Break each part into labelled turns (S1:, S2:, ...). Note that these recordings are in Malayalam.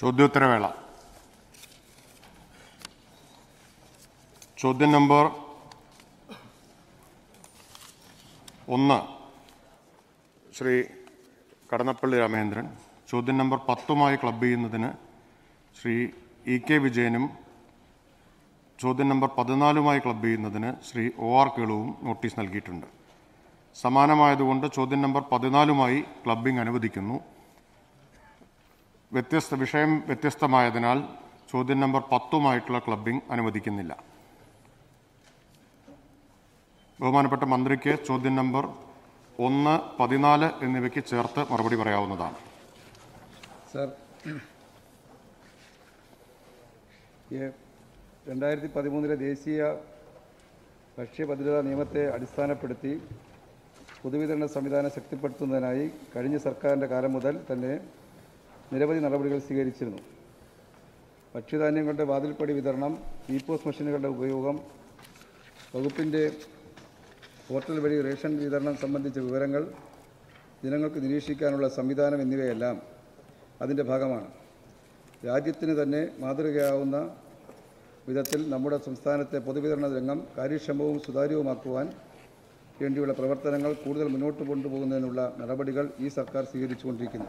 S1: ചോദ്യോത്തരവേള ചോദ്യം നമ്പർ ഒന്ന് ശ്രീ കടന്നപ്പള്ളി രാമേന്ദ്രൻ ചോദ്യം നമ്പർ പത്തുമായി ക്ലബ് ചെയ്യുന്നതിന് ശ്രീ ഇ കെ വിജയനും ചോദ്യം നമ്പർ പതിനാലുമായി ക്ലബ് ചെയ്യുന്നതിന് ശ്രീ ഒ ആർ കേളുവും നോട്ടീസ് നൽകിയിട്ടുണ്ട് സമാനമായതുകൊണ്ട് ചോദ്യം നമ്പർ പതിനാലുമായി ക്ലബിംഗ് അനുവദിക്കുന്നു വ്യത്യസ്ത വിഷയം വ്യത്യസ്തമായതിനാൽ ചോദ്യം നമ്പർ പത്തുമായിട്ടുള്ള ക്ലബിംഗ് അനുവദിക്കുന്നില്ല ബഹുമാനപ്പെട്ട മന്ത്രിക്ക് ചോദ്യം നമ്പർ ഒന്ന് പതിനാല് എന്നിവയ്ക്ക് ചേർത്ത് മറുപടി പറയാവുന്നതാണ്
S2: സർ ഈ രണ്ടായിരത്തി പതിമൂന്നിലെ ദേശീയ ഭക്ഷ്യഭദ്രതാ നിയമത്തെ അടിസ്ഥാനപ്പെടുത്തി പൊതുവിതരണ സംവിധാനം ശക്തിപ്പെടുത്തുന്നതിനായി കഴിഞ്ഞ സർക്കാരിൻ്റെ കാലം മുതൽ തന്നെ നിരവധി നടപടികൾ സ്വീകരിച്ചിരുന്നു ഭക്ഷ്യധാന്യങ്ങളുടെ വാതിൽപ്പടി വിതരണം ഇ പോസ്റ്റ് മെഷീനുകളുടെ ഉപയോഗം വകുപ്പിൻ്റെ പോർട്ടൽ വഴി റേഷൻ വിതരണം സംബന്ധിച്ച വിവരങ്ങൾ ജനങ്ങൾക്ക് നിരീക്ഷിക്കാനുള്ള സംവിധാനം എന്നിവയെല്ലാം അതിൻ്റെ ഭാഗമാണ് രാജ്യത്തിന് തന്നെ മാതൃകയാവുന്ന വിധത്തിൽ നമ്മുടെ സംസ്ഥാനത്തെ പൊതുവിതരണ രംഗം കാര്യക്ഷമവും സുതാര്യവുമാക്കുവാൻ വേണ്ടിയുള്ള പ്രവർത്തനങ്ങൾ കൂടുതൽ മുന്നോട്ട് കൊണ്ടുപോകുന്നതിനുള്ള നടപടികൾ ഈ സർക്കാർ സ്വീകരിച്ചുകൊണ്ടിരിക്കുന്നു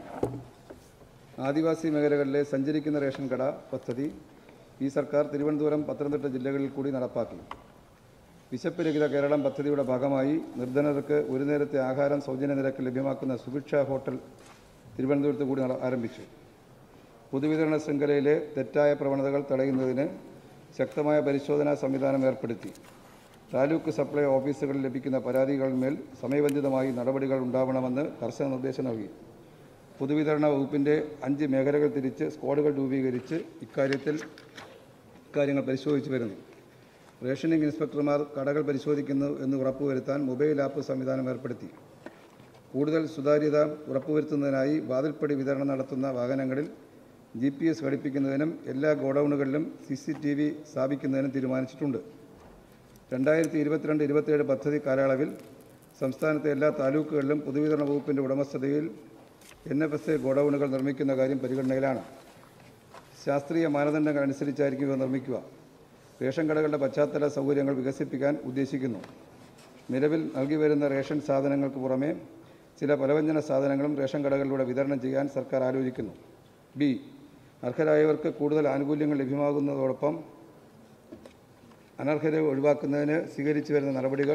S2: ആദിവാസി മേഖലകളിലെ സഞ്ചരിക്കുന്ന റേഷൻ കട പദ്ധതി ഈ സർക്കാർ തിരുവനന്തപുരം പത്തനംതിട്ട ജില്ലകളിൽ കൂടി നടപ്പാക്കി വിശപ്പ് രഹിത കേരളം പദ്ധതിയുടെ ഭാഗമായി നിർധനർക്ക് ഒരു നേരത്തെ ആഹാരം സൗജന്യ നിരക്ക് ലഭ്യമാക്കുന്ന സുഭിക്ഷ ഹോട്ടൽ തിരുവനന്തപുരത്ത് കൂടി നട- ആരംഭിച്ചു പൊതുവിതരണ ശൃംഖലയിലെ തെറ്റായ പ്രവണതകൾ തടയുന്നതിന് ശക്തമായ പരിശോധനാ സംവിധാനം ഏർപ്പെടുത്തി താലൂക്ക് സപ്ലൈ ഓഫീസുകളിൽ ലഭിക്കുന്ന പരാതികളിന്മേൽ സമയബന്ധിതമായി നടപടികൾ ഉണ്ടാവണമെന്ന് കർശന നിർദ്ദേശം നൽകി പൊതുവിതരണ വകുപ്പിൻ്റെ അഞ്ച് മേഖലകൾ തിരിച്ച് സ്ക്വാഡുകൾ രൂപീകരിച്ച് ഇക്കാര്യത്തിൽ കാര്യങ്ങൾ പരിശോധിച്ചു വരുന്നു റേഷനിംഗ് ഇൻസ്പെക്ടർമാർ കടകൾ പരിശോധിക്കുന്നു എന്ന് ഉറപ്പുവരുത്താൻ മൊബൈൽ ആപ്പ് സംവിധാനം ഏർപ്പെടുത്തി കൂടുതൽ സുതാര്യത ഉറപ്പുവരുത്തുന്നതിനായി വാതിൽപ്പടി വിതരണം നടത്തുന്ന വാഹനങ്ങളിൽ ജി പി എസ് ഘടിപ്പിക്കുന്നതിനും എല്ലാ ഗോഡൌണുകളിലും സി സി ടി വി സ്ഥാപിക്കുന്നതിനും തീരുമാനിച്ചിട്ടുണ്ട് രണ്ടായിരത്തി ഇരുപത്തിരണ്ട് ഇരുപത്തിയേഴ് പദ്ധതി കാലയളവിൽ സംസ്ഥാനത്തെ എല്ലാ താലൂക്കുകളിലും പൊതുവിതരണ വകുപ്പിൻ്റെ ഉടമസ്ഥതയിൽ എൻ എഫ് എസ് എ ഗോഡൌണുകൾ നിർമ്മിക്കുന്ന കാര്യം പരിഗണനയിലാണ് ശാസ്ത്രീയ മാനദണ്ഡങ്ങൾ അനുസരിച്ചായിരിക്കും ഇവ നിർമ്മിക്കുക റേഷൻ കടകളുടെ പശ്ചാത്തല സൗകര്യങ്ങൾ വികസിപ്പിക്കാൻ ഉദ്ദേശിക്കുന്നു നിലവിൽ നൽകി വരുന്ന റേഷൻ സാധനങ്ങൾക്ക് പുറമെ ചില പലവ്യഞ്ജന സാധനങ്ങളും റേഷൻ കടകളിലൂടെ വിതരണം ചെയ്യാൻ സർക്കാർ ആലോചിക്കുന്നു ബി അർഹരായവർക്ക് കൂടുതൽ ആനുകൂല്യങ്ങൾ ലഭ്യമാകുന്നതോടൊപ്പം അനർഹരെ ഒഴിവാക്കുന്നതിന് സ്വീകരിച്ചു വരുന്ന നടപടികൾ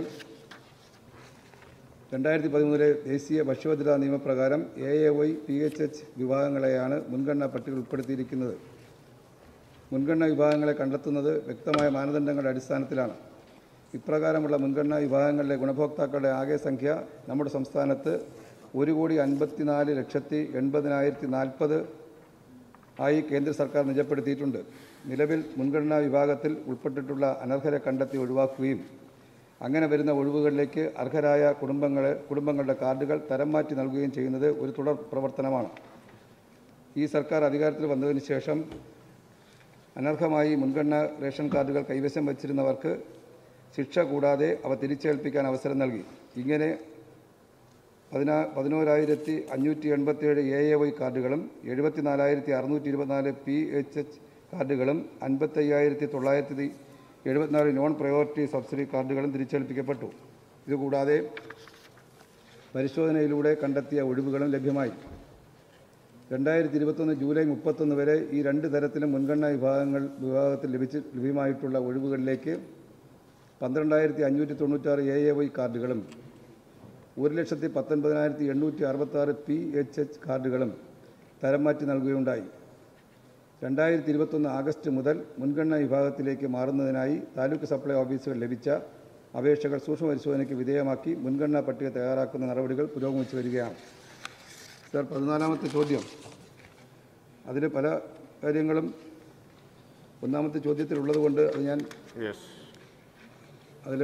S2: രണ്ടായിരത്തി പതിമൂന്നിലെ ദേശീയ ഭക്ഷ്യഭദ്രതാ നിയമപ്രകാരം A A Y P H H വിഭാഗങ്ങളെയാണ് മുൻഗണനാ പട്ടികയിൽ ഉൾപ്പെടുത്തിയിരിക്കുന്നത് മുൻഗണനാ വിഭാഗങ്ങളെ കണ്ടെത്തുന്നത് വ്യക്തമായ മാനദണ്ഡങ്ങളുടെ അടിസ്ഥാനത്തിലാണ് ഇപ്രകാരമുള്ള മുൻഗണനാ വിഭാഗങ്ങളിലെ ഗുണഭോക്താക്കളുടെ ആകെ സംഖ്യ നമ്മുടെ സംസ്ഥാനത്ത് ഒരു കോടി അൻപത്തിനാല് ലക്ഷത്തി എൺപതിനായിരത്തി നാൽപ്പത് ആയി കേന്ദ്ര സർക്കാർ നിജപ്പെടുത്തിയിട്ടുണ്ട് നിലവിൽ മുൻഗണനാ വിഭാഗത്തിൽ ഉൾപ്പെട്ടിട്ടുള്ള അനർഹരെ കണ്ടെത്തി ഒഴിവാക്കുകയും അങ്ങനെ വരുന്ന ഒഴിവുകളിലേക്ക് അർഹരായ കുടുംബങ്ങളെ കുടുംബങ്ങളുടെ കാർഡുകൾ തരം മാറ്റി നൽകുകയും ചെയ്യുന്നത് ഒരു തുടർ പ്രവർത്തനമാണ് ഈ സർക്കാർ അധികാരത്തിൽ വന്നതിന് ശേഷം അനർഹമായി മുൻഗണനാ റേഷൻ കാർഡുകൾ കൈവശം വച്ചിരുന്നവർക്ക് ശിക്ഷ കൂടാതെ അവ തിരിച്ചേൽപ്പിക്കാൻ അവസരം നൽകി ഇങ്ങനെ പതിനാ പതിനോരായിരത്തി അഞ്ഞൂറ്റി എൺപത്തിയേഴ് എ എ വൈ കാർഡുകളും എഴുപത്തിനാലായിരത്തി അറുന്നൂറ്റി ഇരുപത്തിനാല് പി എച്ച് എച്ച് കാർഡുകളും അൻപത്തയ്യായിരത്തി തൊള്ളായിരത്തി എഴുപത്തിനാല് നോൺ പ്രയോറിറ്റി സബ്സിഡി കാർഡുകളും തിരിച്ചേൽപ്പിക്കപ്പെട്ടു ഇതുകൂടാതെ പരിശോധനയിലൂടെ കണ്ടെത്തിയ ഒഴിവുകളും ലഭ്യമായി രണ്ടായിരത്തി ഇരുപത്തൊന്ന് ജൂലൈ മുപ്പത്തൊന്ന് വരെ ഈ രണ്ട് തരത്തിലും മുൻഗണനാ വിഭാഗങ്ങൾ വിഭാഗത്തിൽ ലഭിച്ച് ലഭ്യമായിട്ടുള്ള ഒഴിവുകളിലേക്ക് പന്ത്രണ്ടായിരത്തി അഞ്ഞൂറ്റി തൊണ്ണൂറ്റാറ് എ എ വൈ കാർഡുകളും ഒരു ലക്ഷത്തി പത്തൊൻപതിനായിരത്തി എണ്ണൂറ്റി അറുപത്താറ് പി എച്ച് എച്ച് കാർഡുകളും തരം മാറ്റി നൽകുകയുണ്ടായി രണ്ടായിരത്തി ഇരുപത്തൊന്ന് ആഗസ്റ്റ് മുതൽ മുൻഗണനാ വിഭാഗത്തിലേക്ക് മാറുന്നതിനായി താലൂക്ക് സപ്ലൈ ഓഫീസുകൾ ലഭിച്ച അപേക്ഷകൾ സൂക്ഷ്മ പരിശോധനയ്ക്ക് വിധേയമാക്കി മുൻഗണനാ പട്ടിക തയ്യാറാക്കുന്ന നടപടികൾ പുരോഗമിച്ചു വരികയാണ് സർ പതിനാലാമത്തെ ചോദ്യം അതിൽ പല കാര്യങ്ങളും ഒന്നാമത്തെ ചോദ്യത്തിലുള്ളത് കൊണ്ട് അത് ഞാൻ
S1: യെസ്
S2: അതിൽ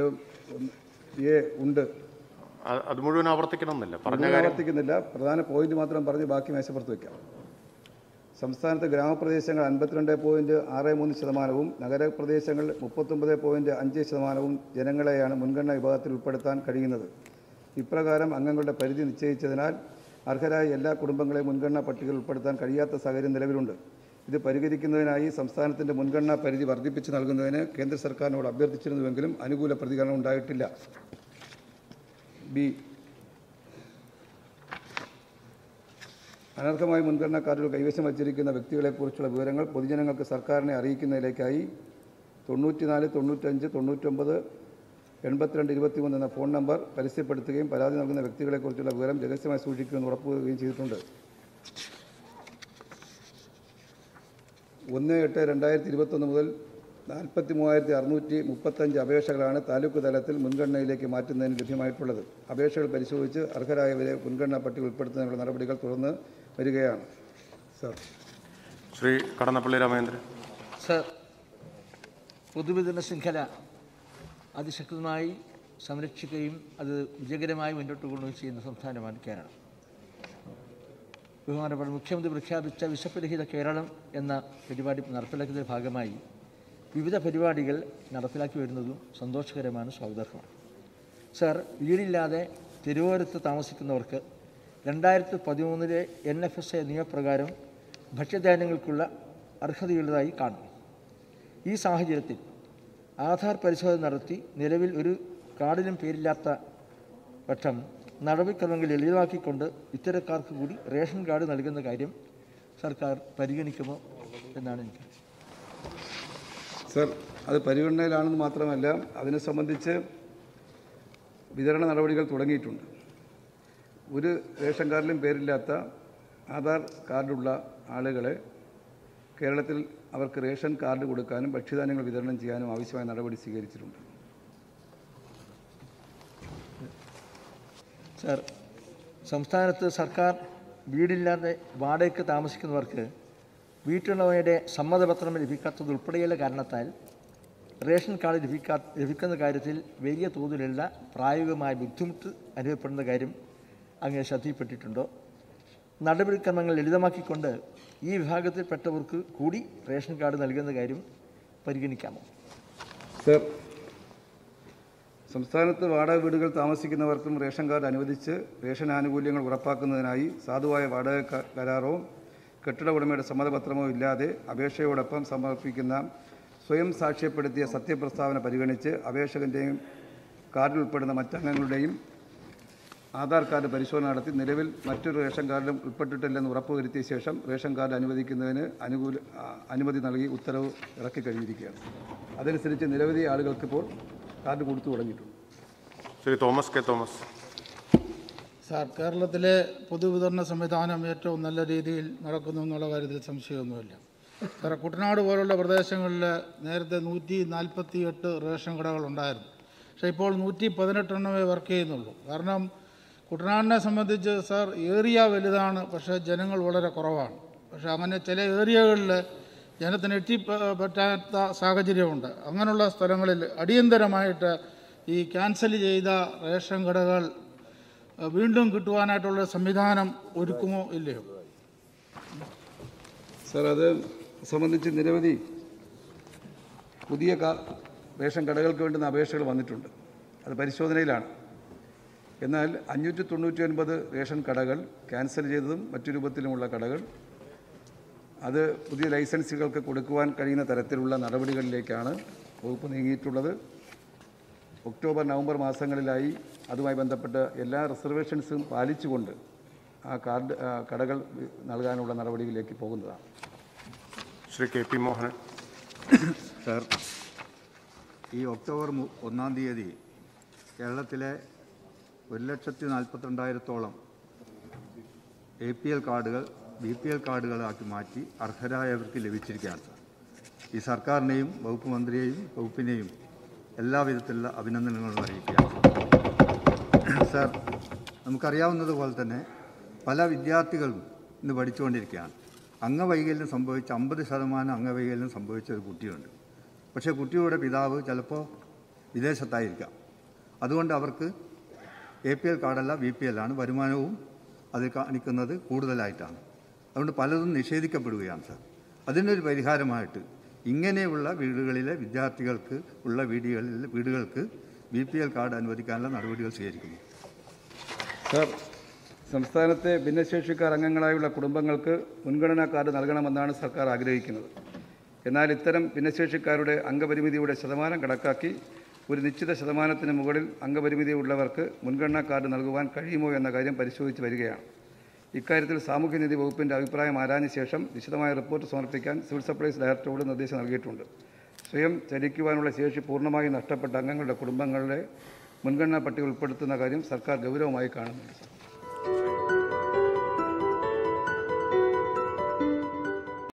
S2: എ ഉണ്ട്
S1: അത് മുഴുവൻ ആവർത്തിക്കണമെന്നില്ല പറഞ്ഞ
S2: മുഴുവൻ
S1: കാര്യം
S2: ആവർത്തിക്കുന്നില്ല പ്രധാന പോയിന്റ് മാത്രം പറഞ്ഞ് ബാക്കി മേശപ്പുറത്ത് വയ്ക്കാം സംസ്ഥാനത്തെ ഗ്രാമപ്രദേശങ്ങൾ അൻപത്തിരണ്ട് പോയിന്റ് ആറ് മൂന്ന് ശതമാനവും നഗരപ്രദേശങ്ങൾ മുപ്പത്തൊമ്പത് പോയിന്റ് അഞ്ച് ശതമാനവും ജനങ്ങളെയാണ് മുൻഗണനാ വിഭാഗത്തിൽ ഉൾപ്പെടുത്താൻ കഴിയുന്നത് ഇപ്രകാരം അംഗങ്ങളുടെ പരിധി നിശ്ചയിച്ചതിനാൽ അർഹരായ എല്ലാ കുടുംബങ്ങളെയും മുൻഗണനാ പട്ടികയിൽ ഉൾപ്പെടുത്താൻ കഴിയാത്ത സാഹചര്യം നിലവിലുണ്ട് ഇത് പരിഹരിക്കുന്നതിനായി സംസ്ഥാനത്തിൻ്റെ മുൻഗണനാ പരിധി വർദ്ധിപ്പിച്ച് നൽകുന്നതിന് കേന്ദ്ര സർക്കാരിനോട് അഭ്യർത്ഥിച്ചിരുന്നുവെങ്കിലും അനുകൂല പ്രതികരണം ഉണ്ടായിട്ടില്ല ബി അനർഹമായി മുൻഗണനാ കാർഡുകൾ കൈവശം വച്ചിരിക്കുന്ന വ്യക്തികളെക്കുറിച്ചുള്ള വിവരങ്ങൾ പൊതുജനങ്ങൾക്ക് സർക്കാരിനെ അറിയിക്കുന്നതിലേക്കായി തൊണ്ണൂറ്റിനാല് തൊണ്ണൂറ്റഞ്ച് തൊണ്ണൂറ്റൊമ്പത് എൺപത്തിരണ്ട് ഇരുപത്തിമൂന്ന് എന്ന ഫോൺ നമ്പർ പരസ്യപ്പെടുത്തുകയും പരാതി നൽകുന്ന വ്യക്തികളെക്കുറിച്ചുള്ള വിവരം രഹസ്യമായി സൂക്ഷിക്കുമെന്ന് ഉറപ്പുവരുകയും ചെയ്തിട്ടുണ്ട് ഒന്ന് എട്ട് രണ്ടായിരത്തി ഇരുപത്തൊന്ന് മുതൽ നാൽപ്പത്തി മൂവായിരത്തി അറുന്നൂറ്റി മുപ്പത്തഞ്ച് അപേക്ഷകളാണ് താലൂക്ക് തലത്തിൽ മുൻഗണനയിലേക്ക് മാറ്റുന്നതിന് ലഭ്യമായിട്ടുള്ളത് അപേക്ഷകൾ പരിശോധിച്ച് അർഹരായവരെ മുൻഗണനാ പട്ടിക ഉൾപ്പെടുത്തുന്നതിനുള്ള നടപടികൾ തുടർന്ന് വരികയാണ് സർ
S1: ശ്രീ കടന്നപ്പള്ളി രാമേന്ദ്രൻ
S3: സർ പൊതുവിതരണ ശൃംഖല അതിശക്തമായി സംരക്ഷിക്കുകയും അത് വിജയകരമായി മുന്നോട്ട് കൊണ്ടുപോവുകയും ചെയ്യുന്ന സംസ്ഥാനമാണ് കേരളം ബഹുമാനപ്പെട്ട മുഖ്യമന്ത്രി പ്രഖ്യാപിച്ച വിശപ്പുരഹിത കേരളം എന്ന പരിപാടി നടപ്പിലാക്കുന്നതിൻ്റെ ഭാഗമായി വിവിധ പരിപാടികൾ നടപ്പിലാക്കി വരുന്നതും സന്തോഷകരമാണ് സ്വാഗതാർഹമാണ് സർ വീടില്ലാതെ തിരുവോരത്ത് താമസിക്കുന്നവർക്ക് രണ്ടായിരത്തി പതിമൂന്നിലെ എൻ എഫ് എസ് എ നിയമപ്രകാരം ഭക്ഷ്യധാന്യങ്ങൾക്കുള്ള അർഹതയുള്ളതായി കാണുന്നു ഈ സാഹചര്യത്തിൽ ആധാർ പരിശോധന നടത്തി നിലവിൽ ഒരു കാർഡിനും പേരില്ലാത്ത പക്ഷം നടപടിക്രമങ്ങൾ ലളിതമാക്കിക്കൊണ്ട് ഇത്തരക്കാർക്ക് കൂടി റേഷൻ കാർഡ് നൽകുന്ന കാര്യം സർക്കാർ പരിഗണിക്കുമോ എന്നാണ് എനിക്ക്
S2: സർ അത് പരിഗണനയിലാണെന്ന് മാത്രമല്ല അതിനെ സംബന്ധിച്ച് വിതരണ നടപടികൾ തുടങ്ങിയിട്ടുണ്ട് ഒരു റേഷൻ കാർഡിലും പേരില്ലാത്ത ആധാർ കാർഡുള്ള ആളുകളെ കേരളത്തിൽ അവർക്ക് റേഷൻ കാർഡ് കൊടുക്കാനും ഭക്ഷ്യധാന്യങ്ങൾ വിതരണം ചെയ്യാനും ആവശ്യമായ നടപടി സ്വീകരിച്ചിട്ടുണ്ട്
S3: സർ സംസ്ഥാനത്ത് സർക്കാർ വീടില്ലാതെ വാടകയ്ക്ക് താമസിക്കുന്നവർക്ക് വീട്ടുടമയുടെ സമ്മതപത്രം ലഭിക്കാത്തത് ഉൾപ്പെടെയുള്ള കാരണത്താൽ റേഷൻ കാർഡ് ലഭിക്കാ ലഭിക്കുന്ന കാര്യത്തിൽ വലിയ തോതിലുള്ള പ്രായോഗികമായ ബുദ്ധിമുട്ട് അനുഭവപ്പെടുന്ന കാര്യം അങ്ങനെ ശ്രദ്ധയിൽപ്പെട്ടിട്ടുണ്ടോ നടപടിക്രമങ്ങൾ ലളിതമാക്കിക്കൊണ്ട് ഈ വിഭാഗത്തിൽപ്പെട്ടവർക്ക് കൂടി റേഷൻ കാർഡ് നൽകുന്ന കാര്യം പരിഗണിക്കാമോ
S2: സർ സംസ്ഥാനത്ത് വാടക വീടുകൾ താമസിക്കുന്നവർക്കും റേഷൻ കാർഡ് അനുവദിച്ച് റേഷൻ ആനുകൂല്യങ്ങൾ ഉറപ്പാക്കുന്നതിനായി സാധുവായ വാടക ക- കരാറോ കെട്ടിട ഉടമയുടെ സമ്മതപത്രമോ ഇല്ലാതെ അപേക്ഷയോടൊപ്പം സമർപ്പിക്കുന്ന സ്വയം സാക്ഷ്യപ്പെടുത്തിയ സത്യപ്രസ്താവന പരിഗണിച്ച് അപേക്ഷകൻ്റെയും കാർഡിൽ ഉൾപ്പെടുന്ന മറ്റംഗങ്ങളുടെയും ആധാർ കാർഡ് പരിശോധന നടത്തി നിലവിൽ മറ്റൊരു റേഷൻ കാർഡിലും ഉൾപ്പെട്ടിട്ടില്ലെന്ന് ഉറപ്പുവരുത്തിയ ശേഷം റേഷൻ കാർഡ് അനുവദിക്കുന്നതിന് അനുകൂല ആ, അനുമതി നൽകി ഉത്തരവ് ഇറക്കി കഴിഞ്ഞിരിക്കുകയാണ് അതനുസരിച്ച് നിരവധി ആളുകൾക്ക് ഇപ്പോൾ കാർഡ് കൊടുത്തു തുടങ്ങിയിട്ടുണ്ട്
S1: ശ്രീ തോമസ് കെ തോമസ്
S4: സാർ കേരളത്തിലെ പൊതുവിതരണ സംവിധാനം ഏറ്റവും നല്ല രീതിയിൽ നടക്കുന്നു എന്നുള്ള കാര്യത്തിൽ സംശയമൊന്നുമില്ല സാർ കുട്ടനാട് പോലുള്ള പ്രദേശങ്ങളിൽ നേരത്തെ നൂറ്റി നാൽപ്പത്തി എട്ട് റേഷൻ കടകളുണ്ടായിരുന്നു പക്ഷേ ഇപ്പോൾ നൂറ്റി പതിനെട്ടെണ്ണമേ വർക്ക് ചെയ്യുന്നുള്ളൂ കാരണം കുട്ടനാടിനെ സംബന്ധിച്ച് സാർ ഏരിയ വലുതാണ് പക്ഷേ ജനങ്ങൾ വളരെ കുറവാണ് പക്ഷേ അങ്ങനെ ചില ഏരിയകളിൽ ജനത്തിന് എത്തി പ- പറ്റാത്ത സാഹചര്യമുണ്ട് അങ്ങനെയുള്ള സ്ഥലങ്ങളിൽ അടിയന്തരമായിട്ട് ഈ ക്യാൻസൽ ചെയ്ത റേഷൻ കടകൾ അഹ് വീണ്ടും കിട്ടുവാനായിട്ടുള്ള സംവിധാനം ഒരുക്കുമോ ഇല്ലയോ
S2: സാർ അത് സംബന്ധിച്ച് നിരവധി പുതിയ കാ- റേഷൻ കടകൾക്ക് വേണ്ടുന്ന അപേക്ഷകൾ വന്നിട്ടുണ്ട് അത് പരിശോധനയിലാണ് എന്നാൽ അഞ്ഞൂറ്റി തൊണ്ണൂറ്റി ഒൻപത് റേഷൻ കടകൾ ക്യാൻസൽ ചെയ്തതും മറ്റു രൂപത്തിലുമുള്ള കടകൾ അത് പുതിയ ലൈസൻസുകൾക്ക് കൊടുക്കുവാൻ കഴിയുന്ന തരത്തിലുള്ള നടപടികളിലേക്കാണ് വകുപ്പ് നീങ്ങിയിട്ടുള്ളത് ഒക്ടോബർ നവംബർ മാസങ്ങളിലായി അതുമായി ബന്ധപ്പെട്ട് എല്ലാ റിസർവേഷൻസും പാലിച്ചുകൊണ്ട് ആ കാർഡ് ആ, കടകൾ നൽകാനുള്ള നടപടികളിലേക്ക് പോകുന്നതാണ്
S1: Shri K P Mohanan
S5: sir ഈ ഒക്ടോബർ മു- ഒന്നാം തീയതി കേരളത്തിലെ ഒരു ലക്ഷത്തി നാൽപ്പത്തിരണ്ടായിരത്തോളം എ പി എൽ കാർഡുകൾ ബി പി എൽ കാർഡുകളാക്കി മാറ്റി അർഹരായവർക്ക് ലഭിച്ചിരിക്കുകയാണ് സർ ഈ സർക്കാരിനെയും വകുപ്പ് മന്ത്രിയെയും വകുപ്പിനെയും എല്ലാവിധത്തിലുള്ള അഭിനന്ദനങ്ങളും അറിയിക്കുകയാണ് സർ നമുക്കറിയാവുന്നതുപോലെ തന്നെ പല വിദ്യാർത്ഥികളും ഇന്ന് പഠിച്ചുകൊണ്ടിരിക്കുകയാണ് അംഗവൈകല്യം സംഭവിച്ച അമ്പത് ശതമാനം അംഗവൈകല്യം സംഭവിച്ച ഒരു കുട്ടിയുണ്ട് പക്ഷേ കുട്ടിയുടെ പിതാവ് ചിലപ്പോൾ വിദേശത്തായിരിക്കാം അതുകൊണ്ട് അവർക്ക് എ പി എൽ കാർഡല്ല ബി പി എൽ ആണ് വരുമാനവും അത് കാണിക്കുന്നത് കൂടുതലായിട്ടാണ് അതുകൊണ്ട് പലതും നിഷേധിക്കപ്പെടുകയാണ് സാർ അതിനൊരു പരിഹാരമായിട്ട് ഇങ്ങനെയുള്ള വീടുകളിലെ വിദ്യാർത്ഥികൾക്ക് ഉള്ള വീടുകളിൽ വീടുകൾക്ക് ബി പി എൽ കാർഡ് അനുവദിക്കാനുള്ള നടപടികൾ സ്വീകരിക്കുന്നു
S2: സാർ സംസ്ഥാനത്തെ ഭിന്നശേഷിക്കാർ അംഗങ്ങളായുള്ള കുടുംബങ്ങൾക്ക് മുൻഗണനാ കാർഡ് നൽകണമെന്നാണ് സർക്കാർ ആഗ്രഹിക്കുന്നത് എന്നാൽ ഇത്തരം ഭിന്നശേഷിക്കാരുടെ അംഗപരിമിതിയുടെ ശതമാനം കണക്കാക്കി ഒരു നിശ്ചിത ശതമാനത്തിന് മുകളിൽ അംഗപരിമിതി ഉള്ളവർക്ക് മുൻഗണനാ കാർഡ് നൽകുവാൻ കഴിയുമോ എന്ന കാര്യം പരിശോധിച്ച് വരികയാണ് ഇക്കാര്യത്തിൽ സാമൂഹ്യനീതി വകുപ്പിൻ്റെ അഭിപ്രായം ആരാഞ്ഞ ശേഷം വിശദമായ റിപ്പോർട്ട് സമർപ്പിക്കാൻ സിവിൽ സപ്ലൈസ് ഡയറക്ടറോട് നിർദ്ദേശം നൽകിയിട്ടുണ്ട് സ്വയം ചലിക്കുവാനുള്ള ശേഷി പൂർണ്ണമായും നഷ്ടപ്പെട്ട അംഗങ്ങളുടെ കുടുംബങ്ങളുടെ മുൻഗണനാ പട്ടിക ഉൾപ്പെടുത്തുന്ന കാര്യം സർക്കാർ ഗൗരവമായി കാണുന്നുണ്ട്